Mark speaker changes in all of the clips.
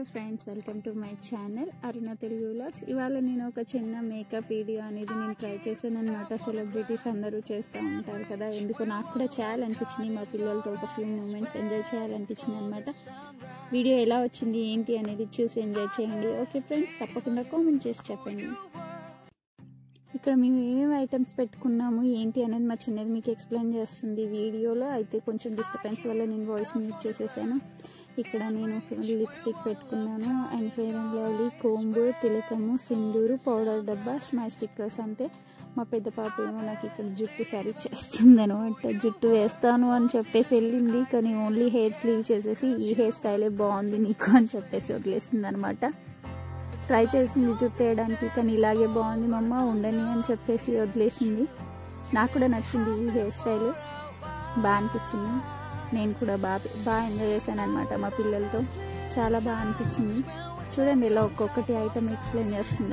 Speaker 1: Friends welcome to my channel Aruna Telugu vlogs ఇవాళ నేను ఒక చిన్న మేకప్ వీడియో అనేది నేను ట్రై చేశాను అనమాట సెలబ్రిటీస్ అందరూ చేస్తూ ఉంటారు కదా ఎందుకు నాకు కూడా చేయాలనిపించింది మా పిల్లలతో ఒక ఫ్యూ మూమెంట్స్ ఎంజాయ్ చేయాలనిపించింది అనమాట వీడియో ఎలా వచ్చింది ఏంటి అనేది చూసి ఎంజాయ్ చేయండి ఓకే ఫ్రెండ్స్ తప్పకుండా కామెంట్ చేసి చెప్పండి ఇక్కడ మేము ఏమేమి ఐటమ్స్ పెట్టుకున్నాము ఏంటి అనేది మా చిన్నది మీకు ఎక్స్ప్లెయిన్ చేస్తుంది వీడియోలో అయితే కొంచెం డిస్టర్బెన్స్ వల్ల నేను వాయిస్ మ్యూట్ చేసేసాను ఇక్కడ నేను లిప్స్టిక్ పెట్టుకున్నాను and fair and lovely comb తిలకము సింధూరు పౌడర్ డబ్బా స్మైల్ స్టిక్కర్స్ అంతే మా పెద్ద పాప ఏమో నాకు ఇక్కడ జుట్టు సరి చేస్తుంది అనమాట జుట్టు వేస్తాను అని చెప్పేసి వెళ్ళింది కానీ ఓన్లీ హెయిర్ స్లీవ్ చేసేసి ఈ హెయిర్ స్టైలే బాగుంది నీకు అని చెప్పేసి వదిలేస్తుంది అనమాట ట్రై చేసింది జుట్టు వేయడానికి కానీ ఇలాగే బాగుంది మమ్మ ఉండని అని చెప్పేసి వదిలేసింది నాకు కూడా నచ్చింది ఈ హెయిర్ స్టైల్ బాగా అనిపించింది నేను కూడా బాగా బాగా ఎంజాయ్ చేశాను అనమాట మా పిల్లలతో చాలా బాగా అనిపించింది చూడండి ఇలా ఒక్కొక్కటి ఐటమ్ ఎక్స్ప్లెయిన్ చేస్తుందో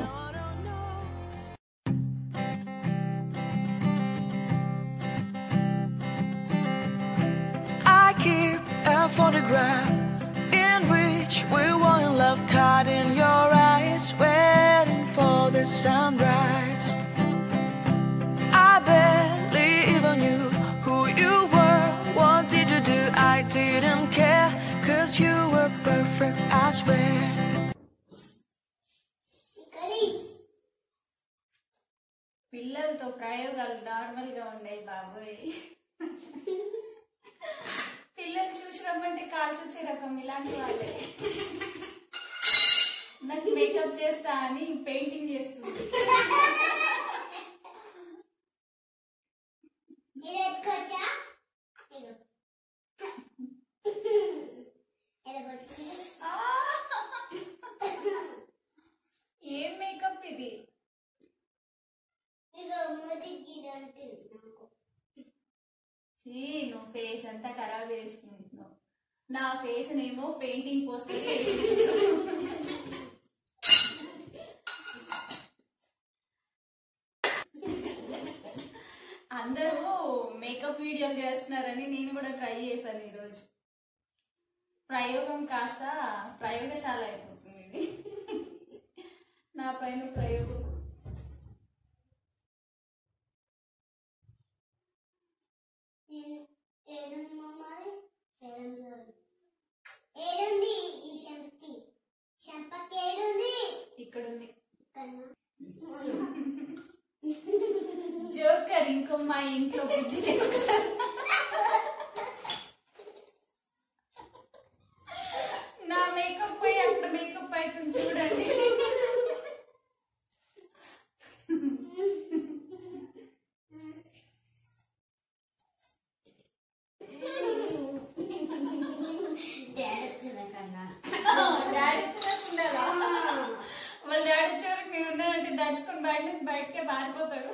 Speaker 2: I keep a photograph in which we were in love, caught in your eyes, waiting for the sunrise. I barely even knew who you were. What did you do? I didn't care, cause you were perfect, I swear.
Speaker 1: పిల్లలతో ప్రయోగాలు normal గా ఉన్నాయి బాబోయ్ పిల్లలు చూసి రమ్మంటే call చూసే రకం ఇలాంటి వాళ్ళే నాకు మేకప్ చేస్తా అని పెయింటింగ్ చేస్తుంది
Speaker 3: ఇది ఎత్తుకోవచ్చా ఇదిగో. ఇలా కొట్టుకుంటే
Speaker 1: ఆ! ఏం మేకప్ ఇది
Speaker 3: ఇదిగో మూతికి గిన్నె ఉంటుంది నాకు.
Speaker 1: చీ నువ్వు ఫేస్ అంతా ఖరాబ్ చేసుకుంటున్నావు నా ఫేస్ నేమో పెయింటింగ్ పోస్టర్ అందరూ మేకప్ వీడియోలు చేస్తున్నారని నేను కూడా ట్రై చేశాను ఈరోజు ప్రయోగం కాస్త ప్రయోగశాల అయిపోతుంది ఇది నా పైన ప్రయోగం
Speaker 3: నేను ఏడుంది మమ్మాది ఏడుంది ఏడుంది ఈ చెంపకి చెంపకి ఏడుంది
Speaker 1: ఇక్కడ ఉంది
Speaker 3: కన్నా
Speaker 1: జోకర్ ఇంకో మా ఇంట్లో బుద్ధి జోకర్. నా మేకప్ పోయి అక్కడ మేకప్ అవుతుంది చూడండి
Speaker 3: డాడీ వచ్చిన కన్నా
Speaker 1: డాడీ చూడకుండా వాళ్ళ డాడీ చివరికి నేను ఉన్నానంటే దడుచుకొని బయట నుంచి బయటకే పారిపోతాడు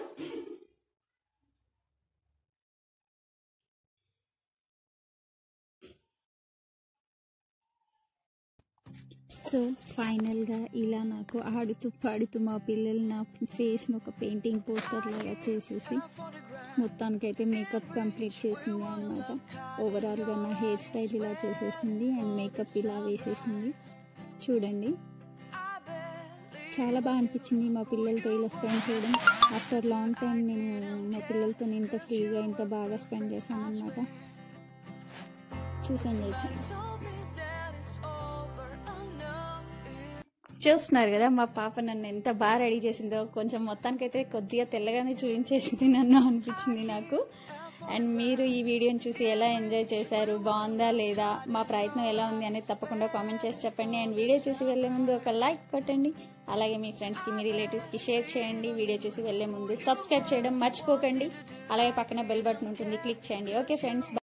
Speaker 1: సో ఫైనల్గా ఇలా నాకు ఆడుతూ పాడుతూ మా పిల్లలు నా ఫేస్ని ఒక పెయింటింగ్ పోస్టర్ లాగా చేసేసి మొత్తానికైతే మేకప్ కంప్లీట్ చేసింది అనమాట ఓవరాల్గా నా హెయిర్ స్టైల్ ఇలా చేసేసింది అండ్ మేకప్ ఇలా వేసేసింది చూడండి చాలా బాగా అనిపించింది మా పిల్లలతో ఇలా స్పెండ్ చేయడం ఆఫ్టర్ లాంగ్ టైం నేను మా పిల్లలతో ఇంత ఫ్రీగా ఇంత బాగా స్పెండ్ చేశాను అనమాట చూసి ఎంజాయ్ చేయండి చూస్తున్నారు కదా మా పాప నన్ను ఎంత బాగా రెడీ చేసిందో కొంచెం మొత్తానికైతే కొద్దిగా తెల్లగానే చూపించేసింది నన్ను అనిపించింది నాకు అండ్ మీరు ఈ వీడియోని చూసి ఎలా ఎంజాయ్ చేశారు బాగుందా లేదా మా ప్రయత్నం ఎలా ఉంది అనేది తప్పకుండా కామెంట్ చేసి చెప్పండి అండ్ వీడియో చూసి వెళ్ళే ముందు ఒక లైక్ కొట్టండి అలాగే మీ ఫ్రెండ్స్కి మీ రిలేటివ్స్కి షేర్ చేయండి వీడియో చూసి వెళ్ళే ముందు సబ్స్క్రైబ్ చేయడం మర్చిపోకండి అలాగే పక్కన బెల్ బటన్ ఉంటుంది క్లిక్ చేయండి ఓకే ఫ్రెండ్స్